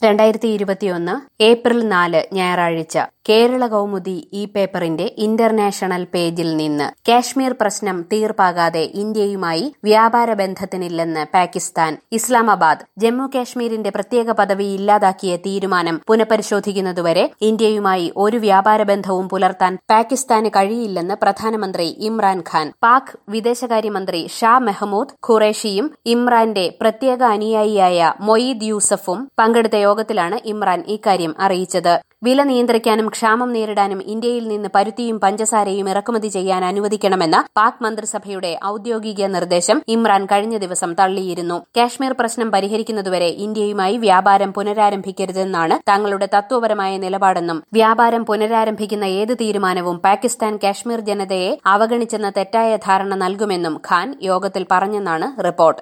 രണ്ടായിരത്തി ഇരുപത്തിയൊന്ന് ഏപ്രിൽ നാല് ഞായറാഴ്ച കേരള കൗമുദി ഈ പേപ്പറിന്റെ ഇന്റർനാഷണൽ പേജിൽ നിന്ന് കാശ്മീർ പ്രശ്നം തീർപ്പാകാതെ ഇന്ത്യയുമായി വ്യാപാര ബന്ധത്തിനില്ലെന്ന് പാകിസ്ഥാൻ ഇസ്ലാമാബാദ് ജമ്മു കാശ്മീരിന്റെ പ്രത്യേക പദവി ഇല്ലാതാക്കിയ തീരുമാനം പുനഃപരിശോധിക്കുന്നതുവരെ ഇന്ത്യയുമായി ഒരു വ്യാപാര ബന്ധവും പുലർത്താൻ പാകിസ്ഥാന് കഴിയില്ലെന്ന് പ്രധാനമന്ത്രി ഇമ്രാൻഖാൻ പാക് വിദേശകാര്യമന്ത്രി ഷാ മെഹമൂദ് ഖുറേഷിയും ഇമ്രാന്റെ പ്രത്യേക അനുയായിയായ മൊയ്ദ് യൂസഫും പങ്കെടുത്ത യോഗത്തിലാണ് ഇമ്രാൻ ഇക്കാര്യം അറിയിച്ചത് വില നിയന്ത്രിക്കാനും ക്ഷാമം നേരിടാനും ഇന്ത്യയിൽ നിന്ന് പരുത്തിയും പഞ്ചസാരയും ഇറക്കുമതി ചെയ്യാൻ അനുവദിക്കണമെന്ന പാക് മന്ത്രിസഭയുടെ ഔദ്യോഗിക നിർദ്ദേശം ഇമ്രാൻ കഴിഞ്ഞ ദിവസം തള്ളിയിരുന്നു കാശ്മീർ പ്രശ്നം പരിഹരിക്കുന്നതുവരെ ഇന്ത്യയുമായി വ്യാപാരം പുനരാരംഭിക്കരുതെന്നാണ് തങ്ങളുടെ തത്വപരമായ നിലപാടെന്നും വ്യാപാരം പുനരാരംഭിക്കുന്ന ഏത് തീരുമാനവും പാകിസ്ഥാൻ കാശ്മീർ ജനതയെ അവഗണിച്ചെന്ന തെറ്റായ ധാരണ നൽകുമെന്നും ഖാൻ യോഗത്തിൽ പറഞ്ഞെന്നാണ് റിപ്പോർട്ട്